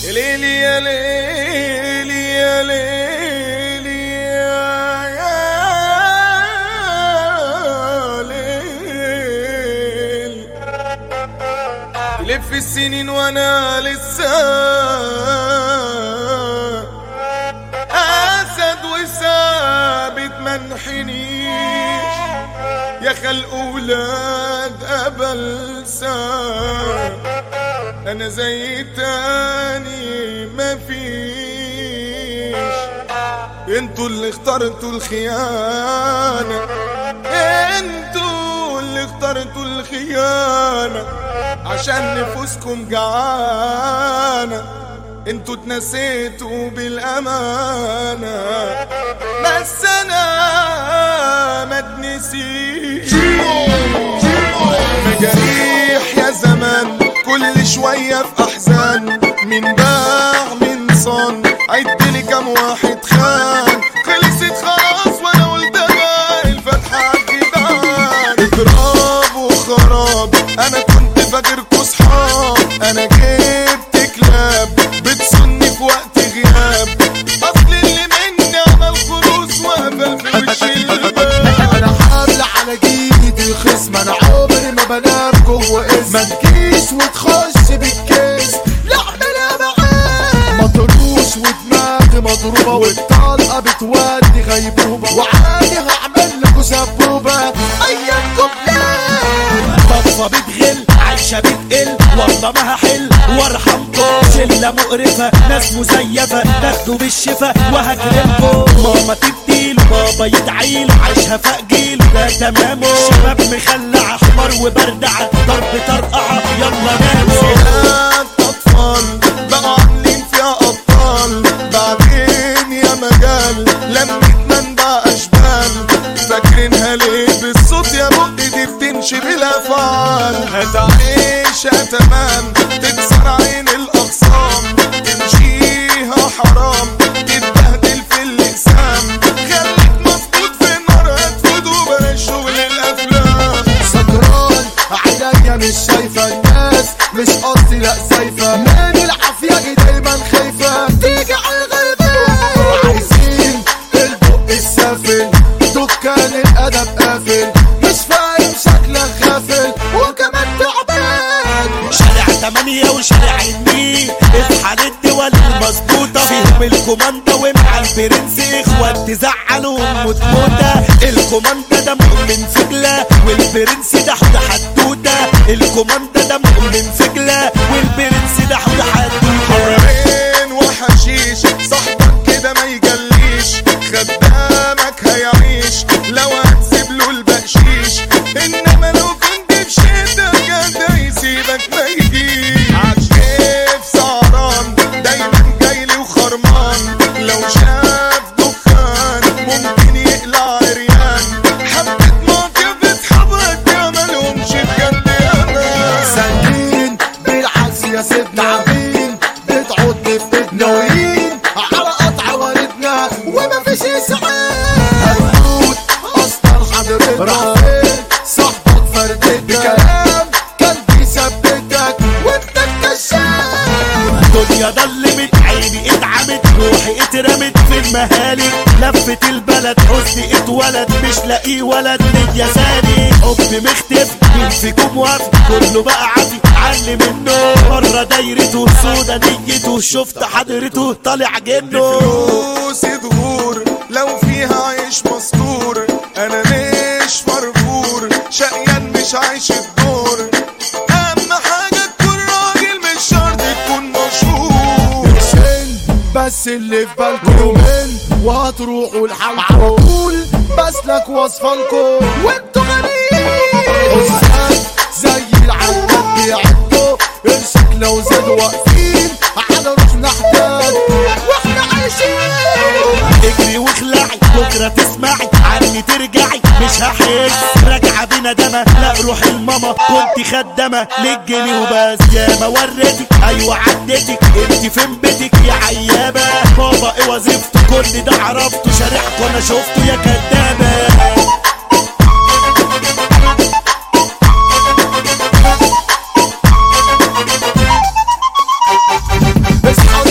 يا ليلي يا ليلي يا ليلي يا ليل تلف السنين وانا لسه اسد وثابت منحنيش يا خلق ولاد قبل ساعة انا زي تاني مفيش انتوا اللي اخترتوا الخيانة انتوا اللي اخترتوا الخيانة عشان نفوسكم جعانة انتوا اتنسيتوا بالامانة بس انا ما اتنسيش مجاريح يا زمان كل شوية في أحزان من باع من صان عدلي كام واحد خان خلصت خلاص وأنا قلت أنا الفتحة عالجدعان اضراب وخراب أنا كنت فاكركوا صحاب أنا جبت كلاب بتصني في وقت غياب أصل اللي مني عمل خروس وقفل في وش الباب انا حامل على جيدي الخصم انا عمري ما بنام جوه اسم ما تجيش وتخش بالكيس لا اعملها معاك مطروش ودماغي مضروبه والطلقه بتودي غيبوبه وعادي هعمل لكوا سبوبه ايامكم طفة بتغل عايشة بتقل والله ما هحل وارحمكم شلة مقرفة ناس مزيفة تاخدوا بالشفا وهكرمكم ماما تديل بابا يدعيل عايشها فقجيل ده تمامه شباب مخلعة حمار وبردعة ضرب طرقعة يلا ناموا ولاد أطفال بقوا عاملين فيها أبطال بعدين يا مجال لمة منبع أشبال فاكرينها ليه بالصوت يا بق دي بتمشي بالأفعال هتعيشها تمام تكسر عين الأخصام تمشيها حرام تتبهدل في اللسان خليك مظبوط في النار هتفوت وبلاش شغل الأفلام سكران عينيا مش شايفة الناس مش قصدي لا سايفة من العافية دايما خايفة تيجي على الغلبان عايزين البق السافل دكان الأدب قافل مش فاهم شكلك غافل وكمان تعبان شارع تمانية وشارع النيل اصحى للدول المظبوطة فيهم الكوماندا ومع البرنس اخوات تزعلهم وتموتة الكوماندا ده مؤمن سجلة والبرنس ده حوده حدودة الكوماندا ده مؤمن سجلة والبرنس ده حوده حدودة حرين وحشيش صاحبك كده ما يجليش خدامك هيعيش لو هتسيب له البقشيش انما لو كنت في شدة جد هيسيبك ما يجيش عالشيف سهران دايما جايلي وخرمان لو شاف دخان ممكن يقلع عريان حبة مافيا بتحبك يا مالهمش بجد امان سالكين بالعكس يا سيدنا عابين بتعود في ناويين على قطع والدنا وما فيش اسعاف هنموت اصلا حضرتنا راح فين صاحبك فردتك بكلام كان بيثبتك وانت الكشاف الدنيا ضلمت عيني اتعمت روحي اترمت في المهالك لفت البلد حزني اتولد مش لاقيه ولد نية ثاني حب مختفي مين فيكم وافي كله بقى عافي علي منه مرة دايرته سودا نيته شفت حضرته طالع جنه فلوسي ظهور لو فيها عيش مستور انا مش مرفور شقيان مش عايش الدور اهم حاجة تكون راجل مش شرط تكون مشهور قرشين بس اللي في بالكم يومين وهتروحوا الحلقة على طول بسلك وصفانكم وانتوا غنيين أستاذ زي العلام بيعدوا قرشك لو زاد واقفين على روحنا احتاج واحنا عايشين اجري واخلعي بكرة تسمعي عني ترجعي مش هحس راجعة بندمة لا روح الماما كنت خدامة للجنيه وبس يا ما وريتك ايوه عدتك انت فين بيتك يا عيابة بابا ايه وظيفته كل ده عرفته شارعكوا انا شفته يا كدابة اصحى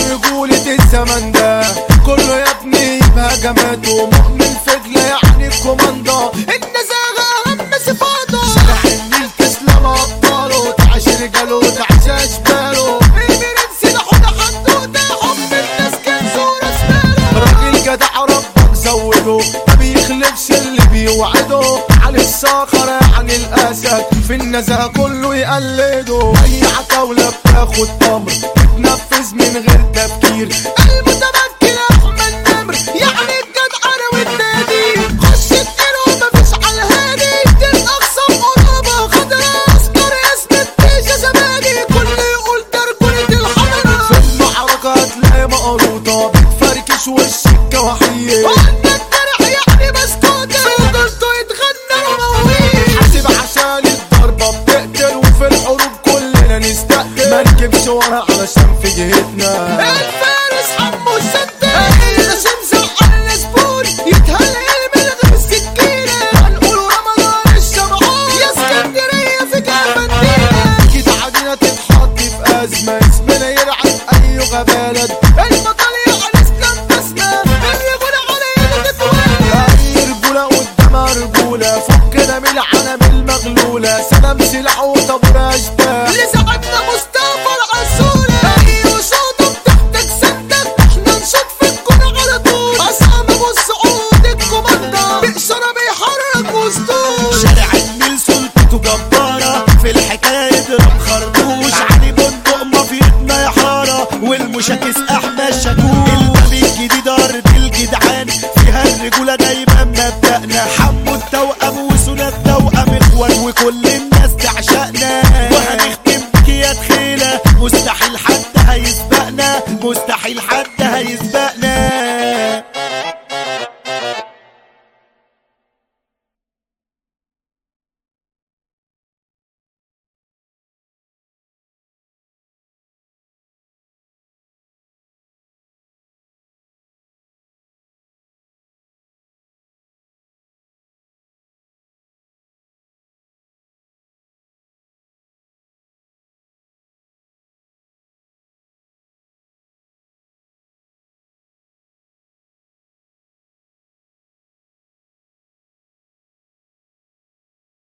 النزهة كله يقلده اي عتاولة بتاخد تمر تتنفذ من غير تفكير المتمكن احمد نمر يعني الجدع والنادي خش الدير ومفيش على الهادي الاقصى قرابة خضرا اذكر اسم التيجة زماني كل يقول درجولة الحضرة في المعركة هتلاقي مقروطة بتفركش والشكة وحية وعندك درع يعني مسكوتة صوته يتغنى ومويه حاسب عشان الضربة بتقتل وفي الحروب كلنا نستقتل مركبش ورا علشان في جهتنا الفارس حمو السداد رسم زعل زبون يتهلهل من غير السكينة هنقول رمضان الشمعون يا اسكندرية في جربندينا كده عدينا تتحط في أزمة اسمنا يرعب أي بلد البطل يعني اسلام بسمة الرجولة علينا تتولى أي رجولة قدامها رجولة فكنا من العالم المغلولة سلام سلاح وطابور أشباه لسعدنا مصطفى العسولة أي شوطة بتحتك سندك احنا نشوط في الكون على طول أصحاب أبو السعود الكوماندا بإشارة بيحرك وسطول شارع النيل سلطته جبارة في الحكاية يضرب خربوش علي بندق مافيتنا يا حارة والمشاكس احمد شاكوش الباب الجديد ارض الجدعان فيها الرجولة دايما مبدأنا حمو التوأم وسنى التوأم اخوان وكل الناس تعشقنا وهنختم بك يا تخيلة مستحيل حد هيسبقنا مستحيل حد هيسبقنا